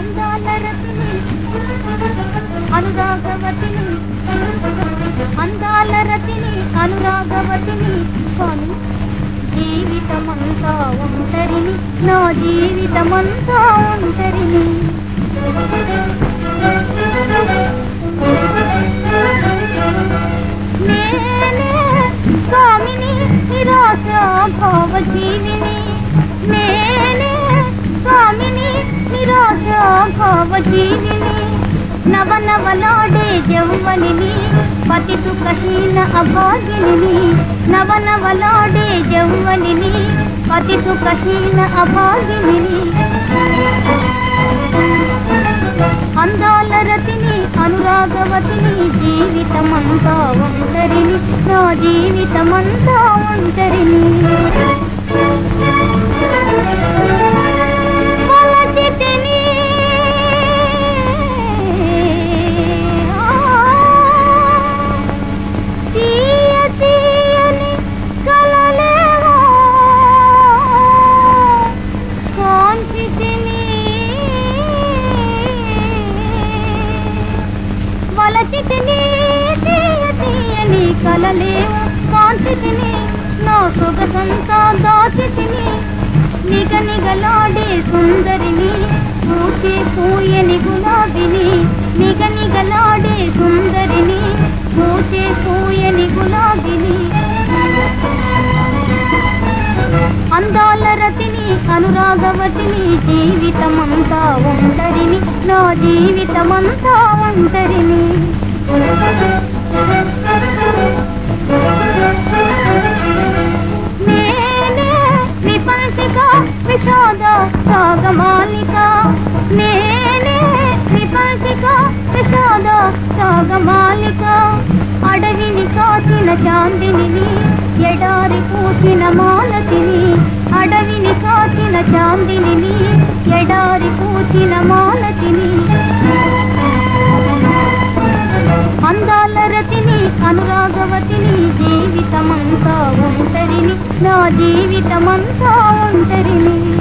అందాల రతిని అనురాగవతిని అందాల రతిని అనురాగవతిని కానీ జీవితమంతా ఒంటరిని నా జీవితమంతా ఒంటరిని నేనే స్వామిని నిరాశ భావ జీవిని నేనే స్వామిని నిరాశ భావ జీవిని నవ నవలాడే జౌవనిని పతి సుఖహీన అభాగిని నవ నవలాడే జౌవనిని పతి సుఖహీన అభాగిని అందాల రతిని అనురాగవతిని జీవితమంతా ఒంటరిని నా జీవితమంతా ఒంటరిని వలచితిని, ఆ, తీయ తీయని కలలేవో కాంచితిని వలచితిని తీయ తీయని కలలేవు కాంచితిని నా సొగసంతా దాచితిని నిగ నిగలాడే సుందరిని పూచే పూయని గులాబిని నిగ నిగలాడే సుందరిని పూచే పూయని గులాబిని అందాల రతిని అనురాగవతిని జీవితమంతా ఒంటరిని నా జీవితమంతా ఒంటరిని నేనే విపంచిక విషాద రాగమాలిక నేనే విపంచిక విషాద రాగమాలిక అడవిని కాచిన చాందిని ఎడారి పూచిన మాలతిని అడవిని కాచిన చాందిని ఎడారి పూచిన మాలతిని అందాల రతిని అనురాగవతిని జీవితమంతా ఒంటరిని నా జీవితమంతా ఒంటరిని